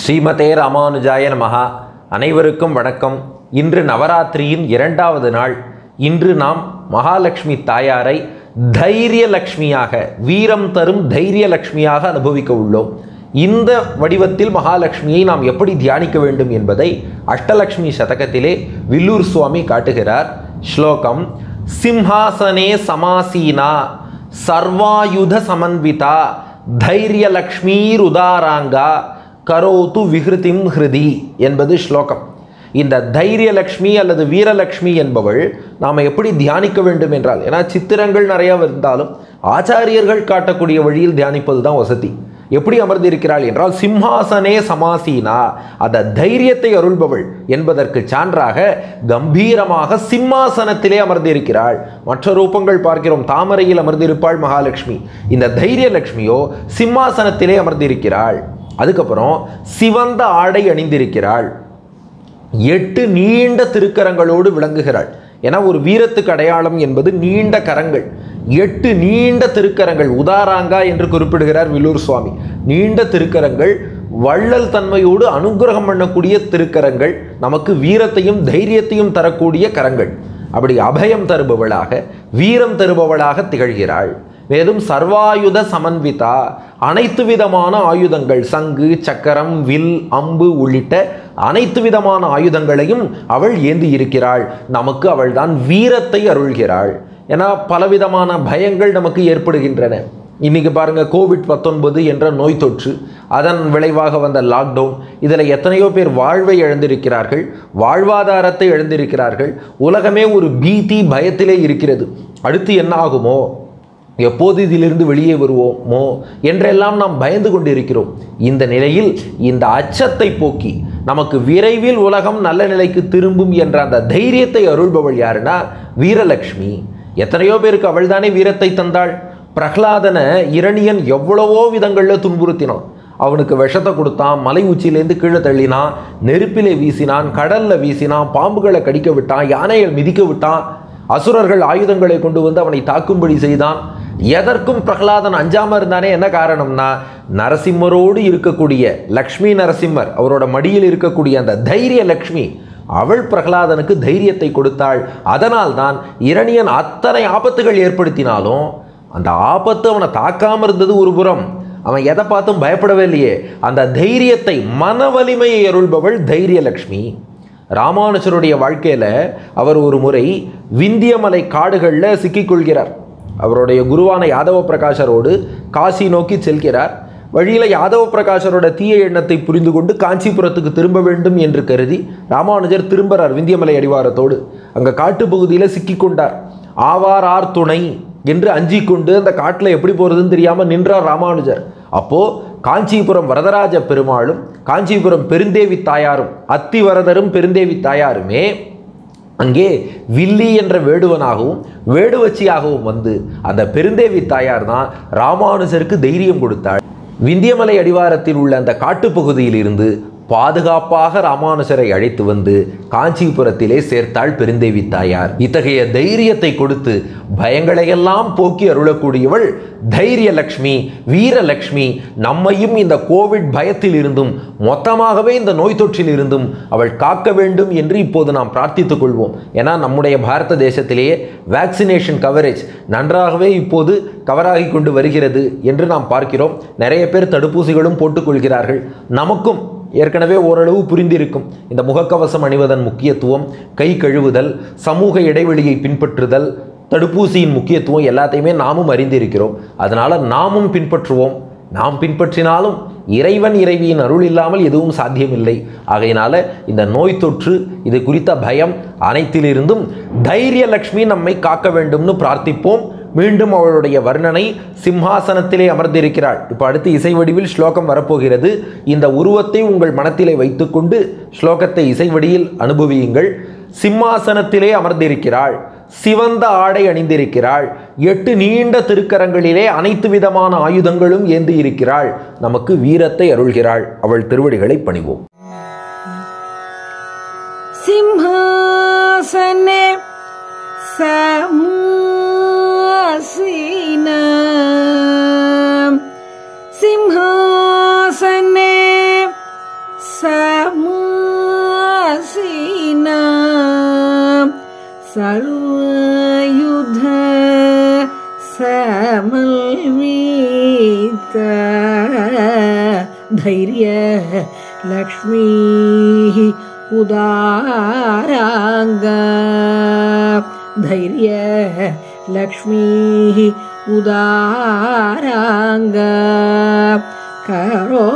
ஸ்ரீமதே ராமானுஜாய நமஹா அனைவருக்கும் வணக்கம் இன்று நவராத்திரியின் இரண்டாவது நாள் இன்று நாம் மகாலட்சுமி தாயாரை தைரியலக்ஷ்மியாக வீரம் தரும் தைரியலக்ஷ்மியாக அனுபவிக்க உள்ளோம் இந்த வடிவத்தில் மகாலட்சுமியை நாம் எப்படி தியானிக்க வேண்டும் என்பதை அஷ்டலக்ஷ்மி சதகத்திலே வில்லூர் சுவாமி காட்டுகிறார் ஸ்லோகம் சிம்ஹாசனே சமாசீனா சர்வாயுத சமன்விதா தைரியலக்ஷ்மீருதாராங்கா கரோது விஹிருதிம் ஹிருதி என்பது ஸ்லோகம் இந்த தைரியலக்ஷ்மி அல்லது வீரலக்ஷ்மி என்பவள் நாம் எப்படி தியானிக்க வேண்டும் என்றால் ஏன்னா சித்திரங்கள் நிறைய இருந்தாலும் ஆச்சாரியர்கள் காட்டக்கூடிய வழியில் தியானிப்பது தான் வசதி எப்படி அமர்ந்திருக்கிறாள் என்றால் சிம்ஹாசனே சமாசீனா அந்த தைரியத்தை அருள்பவள் என்பதற்கு சான்றாக கம்பீரமாக சிம்மாசனத்திலே அமர்ந்திருக்கிறாள் மற்ற ரூபங்கள் பார்க்கிறோம் தாமரையில் அமர்ந்திருப்பாள் மகாலட்சுமி இந்த தைரியலக்ஷ்மியோ சிம்மாசனத்திலே அமர்ந்திருக்கிறாள் அதுக்கப்புறம் சிவந்த ஆடை அணிந்திருக்கிறாள் எட்டு நீண்ட திருக்கரங்களோடு விளங்குகிறாள் ஏன்னா ஒரு வீரத்துக்கு அடையாளம் என்பது நீண்ட கரங்கள் எட்டு நீண்ட திருக்கரங்கள் உதாராங்கா என்று குறிப்பிடுகிறார் வில்லூர் சுவாமி நீண்ட திருக்கரங்கள் வள்ளல் தன்மையோடு அனுகிரகம் பண்ணக்கூடிய திருக்கரங்கள் நமக்கு வீரத்தையும் தைரியத்தையும் தரக்கூடிய கரங்கள் அப்படி அபயம் தருபவளாக வீரம் தருபவளாக திகழ்கிறாள் மேலும் சர்வாயுத சமன்விதா அனைத்து விதமான ஆயுதங்கள் சங்கு சக்கரம் வில் அம்பு உள்ளிட்ட அனைத்து விதமான ஆயுதங்களையும் அவள் ஏந்தி இருக்கிறாள் நமக்கு அவள்தான் வீரத்தை அருள்கிறாள் ஏன்னா பலவிதமான பயங்கள் நமக்கு ஏற்படுகின்றன இன்னைக்கு பாருங்க கோவிட் பத்தொன்பது என்ற நோய் தொற்று அதன் விளைவாக வந்த லாக்டவுன் இதில் எத்தனையோ பேர் வாழ்வை இழந்திருக்கிறார்கள் வாழ்வாதாரத்தை இழந்திருக்கிறார்கள் உலகமே ஒரு பீதி பயத்திலே இருக்கிறது அடுத்து என்ன ஆகுமோ எப்போது இதிலிருந்து வெளியே வருவோமோ என்றெல்லாம் நாம் பயந்து கொண்டிருக்கிறோம் இந்த நிலையில் இந்த அச்சத்தை போக்கி நமக்கு விரைவில் உலகம் நல்ல நிலைக்கு திரும்பும் என்ற அந்த தைரியத்தை அருள்பவள் யாருன்னா வீரலக்ஷ்மி எத்தனையோ பேருக்கு அவள்தானே வீரத்தை தந்தாள் பிரகலாதனை இரணியன் எவ்வளவோ விதங்களில் துன்புறுத்தினான் அவனுக்கு விஷத்தை கொடுத்தான் மலை உச்சியிலேருந்து கீழே தள்ளினான் நெருப்பிலே வீசினான் கடல்ல வீசினான் பாம்புகளை கடிக்க விட்டான் யானையை மிதிக்க விட்டான் அசுரர்கள் ஆயுதங்களை கொண்டு வந்து அவனை தாக்கும்படி செய்தான் எதற்கும் பிரகலாதன் அஞ்சாம இருந்தானே என்ன காரணம்னா நரசிம்மரோடு இருக்கக்கூடிய லக்ஷ்மி நரசிம்மர் அவரோட மடியில் இருக்கக்கூடிய அந்த தைரிய லக்ஷ்மி அவள் பிரகலாதனுக்கு தைரியத்தை கொடுத்தாள் அதனால்தான் இரணியன் அத்தனை ஆபத்துகள் ஏற்படுத்தினாலும் அந்த ஆபத்து அவனை தாக்காம இருந்தது ஒரு புறம் அவன் எதை பார்த்தும் பயப்படவே இல்லையே அந்த தைரியத்தை மன வலிமையை அருள்பவள் தைரியலக்ஷ்மி ராமானுஜருடைய வாழ்க்கையில் அவர் ஒரு முறை விந்தியமலை காடுகளில் சிக்கிக்கொள்கிறார் அவருடைய குருவான யாதவ பிரகாஷரோடு காசி நோக்கி செல்கிறார் வழியில் யாதவ பிரகாஷரோட தீய எண்ணத்தை புரிந்து கொண்டு காஞ்சிபுரத்துக்கு திரும்ப வேண்டும் என்று கருதி ராமானுஜர் திரும்புகிறார் விந்தியமலை அடிவாரத்தோடு அங்கே காட்டு பகுதியில் சிக்கிக்கொண்டார் ஆவார் ஆர் துணை என்று அஞ்சி கொண்டு அந்த காட்டில் எப்படி போகிறதுன்னு தெரியாமல் நின்றார் ராமானுஜர் அப்போது காஞ்சிபுரம் வரதராஜ பெருமாளும் காஞ்சிபுரம் பெருந்தேவி தாயாரும் அத்திவரதரும் பெருந்தேவி தாயாருமே அங்கே வில்லி என்ற வேடுவனாகவும் வேடுவச்சியாகவும் வந்து அந்த பெருந்தேவி தாயார் தான் ராமானுஜருக்கு தைரியம் கொடுத்தாள் விந்தியமலை அடிவாரத்தில் உள்ள அந்த காட்டுப்பகுதியில் இருந்து பாதுகாப்பாக ராமானுஜரை அழைத்து வந்து காஞ்சிபுரத்திலே சேர்த்தாள் பெருந்தேவி தாயார் இத்தகைய தைரியத்தை கொடுத்து பயங்களையெல்லாம் போக்கி அருளக்கூடியவள் தைரியலக்ஷ்மி வீரலக்ஷ்மி நம்மையும் இந்த கோவிட் பயத்தில் இருந்தும் மொத்தமாகவே இந்த நோய் தொற்றில் இருந்தும் அவள் காக்க வேண்டும் என்று இப்போது நாம் பிரார்த்தித்துக் கொள்வோம் ஏன்னா நம்முடைய பாரத தேசத்திலேயே வேக்சினேஷன் கவரேஜ் நன்றாகவே இப்போது கவராகி கொண்டு வருகிறது என்று நாம் பார்க்கிறோம் நிறைய பேர் தடுப்பூசிகளும் போட்டுக்கொள்கிறார்கள் நமக்கும் ஏற்கனவே ஓரளவு புரிந்திருக்கும் இந்த முகக்கவசம் அணிவதன் முக்கியத்துவம் கை கழுவுதல் சமூக இடைவெளியை பின்பற்றுதல் தடுப்பூசியின் முக்கியத்துவம் எல்லாத்தையுமே நாமும் அறிந்திருக்கிறோம் அதனால் நாமும் பின்பற்றுவோம் நாம் பின்பற்றினாலும் இறைவன் இறைவியின் அருள் இல்லாமல் எதுவும் சாத்தியமில்லை ஆகையினால இந்த நோய் தொற்று இது குறித்த பயம் அனைத்திலிருந்தும் தைரியலக்ஷ்மி நம்மை காக்க வேண்டும்னு பிரார்த்திப்போம் மீண்டும் அவளுடைய வர்ணனை சிம்ஹாசனத்திலே அமர்ந்திருக்கிறாள் இப்போ அடுத்து இசை வடிவில் ஸ்லோகம் வரப்போகிறது இந்த உருவத்தை உங்கள் மனத்திலே வைத்துக்கொண்டு ஸ்லோகத்தை இசை வடியில் அனுபவியுங்கள் சிம்மாசனத்திலே அமர்ந்திருக்கிறாள் சிவந்த ஆடை அணிந்திருக்கிறாள் எட்டு நீண்ட திருக்கரங்களிலே அனைத்து விதமான ஆயுதங்களும் ஏந்தி இருக்கிறாள் நமக்கு வீரத்தை அருள்கிறாள் அவள் திருவடிகளை பணிவோம் सिंहासने समासीन सिंहासने मल्वीत धैर्य लक्ष्मीः उदाराङ्ग धैर्य लक्ष्मीः उदाराङ्ग करोत् विकृतिं हृदि ம். கரோத் விகிருதிம் ஹிருதி.